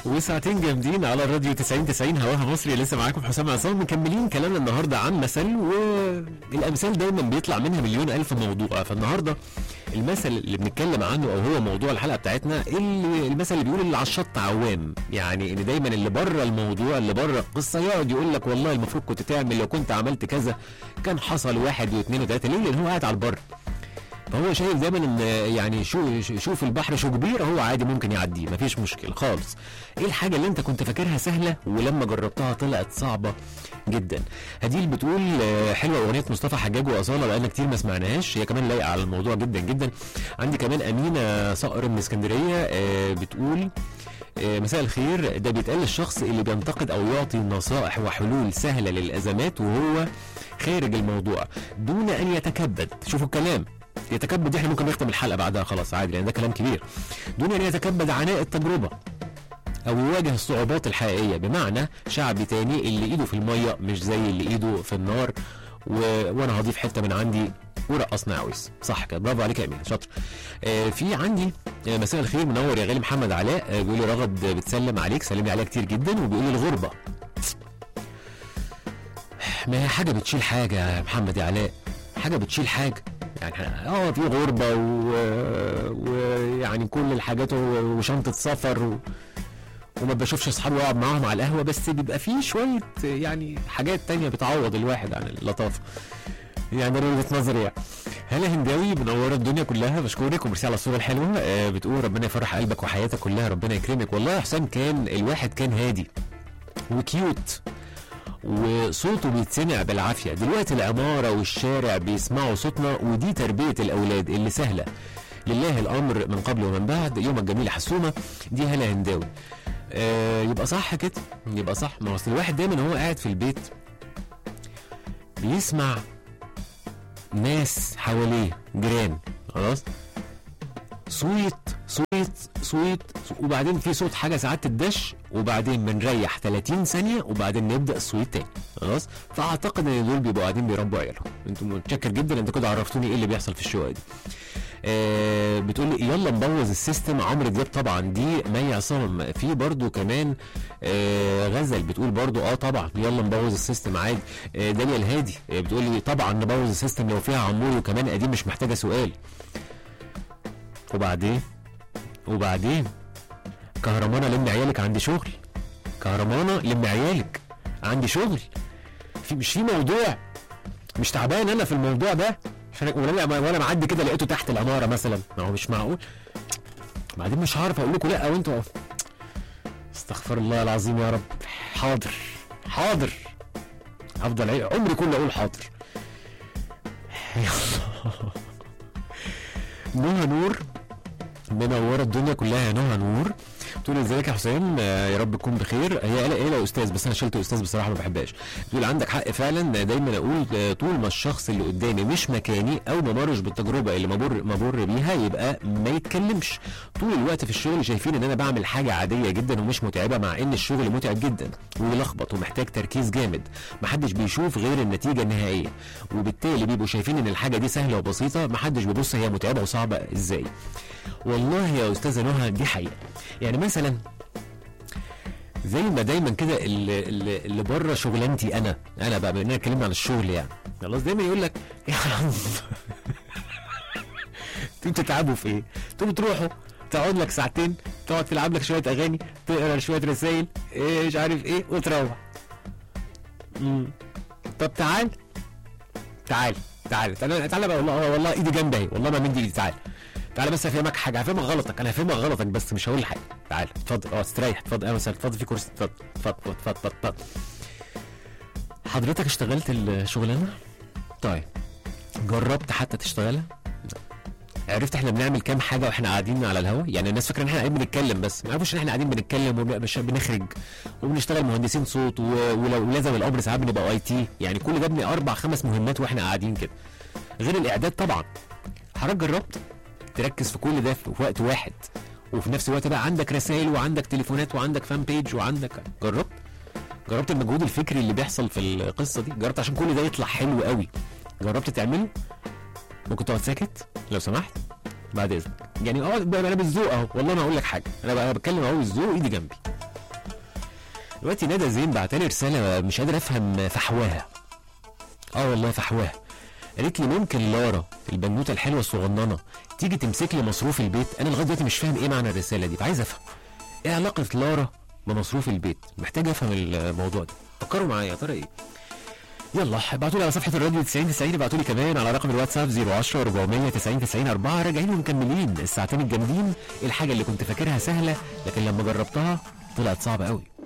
وساعتين جامدين على الراديو 90 90 هواها مصري لسه معاكم حسام عصام مكملين كلامنا النهارده عن مثل والامثال دايما بيطلع منها مليون الف موضوع فالنهارده المثل اللي بنتكلم عنه او هو موضوع الحلقه بتاعتنا اللي المثل اللي بيقول اللي على الشط عوام يعني ان دايما اللي بره الموضوع اللي بره القصه يقعد يقول لك والله المفروض كنت تعمل لو كنت عملت كذا كان حصل واحد واثنين وثلاثه ليه؟ لان هو قاعد على البر فهو شايف دايما ان يعني شو شوف البحر شو كبير هو عادي ممكن يعديه مفيش مشكله خالص ايه الحاجه اللي انت كنت فاكرها سهله ولما جربتها طلعت صعبه جدا هديل بتقول آه، حلوه اغنيه مصطفى حجاج واصاله بقالنا كتير ما سمعناهاش هي كمان لايقه على الموضوع جدا جدا عندي كمان امينه صقر من اسكندريه آه، بتقول آه، مساء الخير ده بيتقال للشخص اللي بينتقد او يعطي نصائح وحلول سهله للازمات وهو خارج الموضوع دون ان يتكبد شوفوا الكلام يتكبد دي احنا ممكن نختم الحلقه بعدها خلاص عادي لان ده كلام كبير دون ان يتكبد عناء التجربه او يواجه الصعوبات الحقيقيه بمعنى شعب تاني اللي ايده في الميه مش زي اللي ايده في النار و... وانا هضيف حته من عندي ورقصنا عويس صح كده برافو عليك يا امين شاطر آه في عندي آه مساء الخير منور يا غالي محمد علاء آه بيقول لي رغد بتسلم عليك سلمي عليها كتير جدا وبيقول لي الغربه ما هي حاجه بتشيل حاجه يا محمد يا علاء حاجه بتشيل حاجه يعني اه في غربه و- ويعني كل الحاجات و- وشنطه سفر و... وما بشوفش اصحابي واقعد معاهم على القهوه بس بيبقى فيه شويه يعني حاجات تانية بتعوض الواحد عن اللطافه يعني ده وجهه نظري يعني هلا هنداوي منوره الدنيا كلها بشكرك وميرسي على الصوره الحلوه آه بتقول ربنا يفرح قلبك وحياتك كلها ربنا يكرمك والله يا حسام كان الواحد كان هادي وكيوت وصوته بيتسمع بالعافيه دلوقتي العماره والشارع بيسمعوا صوتنا ودي تربيه الاولاد اللي سهله لله الامر من قبل ومن بعد يومك جميل حسومه دي هلا هنداوي آه يبقى صح كده يبقى صح ما هو اصل الواحد دايما وهو قاعد في البيت بيسمع ناس حواليه جيران خلاص صويت صويت صويت وبعدين في صوت حاجه ساعات تدش وبعدين بنريح 30 ثانيه وبعدين نبدا الصويت تاني خلاص فاعتقد ان دول بيبقوا قاعدين بيربوا عيالهم انتوا متشكر جدا انتوا كده عرفتوني ايه اللي بيحصل في الشقه دي آه بتقول لي يلا نبوظ السيستم عمرو دياب طبعا دي مي عصام في برضو كمان آه غزل بتقول برضو اه طبعا يلا نبوظ السيستم عادي آه داليا الهادي آه بتقول لي طبعا نبوظ السيستم لو فيها عمور وكمان قديم مش محتاجه سؤال وبعدين وبعدين كهرمانه لم عيالك عندي شغل كهرمانه لم عيالك عندي شغل في مش في موضوع مش تعبان انا في الموضوع ده عشان وانا وانا معدي كده لقيته تحت العماره مثلا ما هو مش معقول بعدين مش هعرف اقول لكم لا وانتوا استغفر الله العظيم يا رب حاضر حاضر هفضل عي- عمري كله اقول حاضر نهى نور منوره الدنيا كلها يا نهى نور تقول ازيك يا حسام آه، يا رب تكون بخير هي قال ايه يا استاذ بس انا شلت استاذ بصراحه ما بحبهاش تقول عندك حق فعلا دايما اقول آه، طول ما الشخص اللي قدامي مش مكاني او ما مرش بالتجربه اللي مبر مبر بيها يبقى ما يتكلمش طول الوقت في الشغل شايفين ان انا بعمل حاجه عاديه جدا ومش متعبه مع ان الشغل متعب جدا ويلخبط ومحتاج تركيز جامد محدش بيشوف غير النتيجه النهائيه وبالتالي بيبقوا شايفين ان الحاجه دي سهله وبسيطه محدش بيبص هي متعبه وصعبه ازاي والله يا استاذه نهى دي حقيقه يعني مثلا زي ما دايما كده اللي, اللي, اللي بره شغلانتي انا انا بقى بما اننا اتكلمنا عن الشغل يعني خلاص دايما يقول لك يا عم انتوا بتتعبوا في ايه؟ انتوا بتروحوا تقعد لك ساعتين تقعد تلعب لك شويه اغاني تقرا شويه رسائل ايه مش عارف ايه وتروح امم طب تعال تعال تعال تعال تعال بقى والله والله ايدي جنبي اهي والله ما مدي ايدي تعال تعالى بس افهمك حاجه هفهمك غلطك انا هفهمك غلطك بس مش هقول حاجه تعال اتفضل اه استريح اتفضل اهلا وسهلا اتفضل في كرسي اتفضل اتفضل اتفضل اتفضل اتفضل حضرتك اشتغلت الشغلانه طيب جربت حتى تشتغلها عرفت احنا بنعمل كام حاجه واحنا قاعدين على الهوا يعني الناس فاكره ان احنا قاعدين بنتكلم بس ما يعرفوش ان احنا قاعدين بنتكلم وبنخرج وبنشتغل مهندسين صوت و- ولو لازم الامر ساعات بنبقى اي تي يعني كل ده بنبقى اربع خمس مهمات واحنا قاعدين كده غير الاعداد طبعا حضرتك جربت تركز في كل ده في وقت واحد وفي نفس الوقت بقى عندك رسائل وعندك تليفونات وعندك فان بيج وعندك جربت جربت المجهود الفكري اللي بيحصل في القصه دي جربت عشان كل ده يطلع حلو قوي جربت تعمله ممكن تقعد ساكت لو سمحت بعد اذنك يعني اه بقى انا بالذوق اهو والله انا اقول لك حاجه انا بقى بتكلم اهو بالذوق ايدي جنبي دلوقتي ندى زين بعتلي رساله مش قادر افهم فحواها اه والله فحواها قالت لي ممكن لارا البنوته الحلوه الصغننه تيجي تمسك لي مصروف البيت انا لغايه دلوقتي مش فاهم ايه معنى الرساله دي فعايز افهم ايه علاقه لارا بمصروف البيت محتاج افهم الموضوع ده فكروا معايا يا ترى ايه يلا ابعتوا لي على صفحه الراديو 90 90 ابعتوا لي كمان على رقم الواتساب 010 490 90 4 راجعين ومكملين الساعتين الجامدين الحاجه اللي كنت فاكرها سهله لكن لما جربتها طلعت صعبه قوي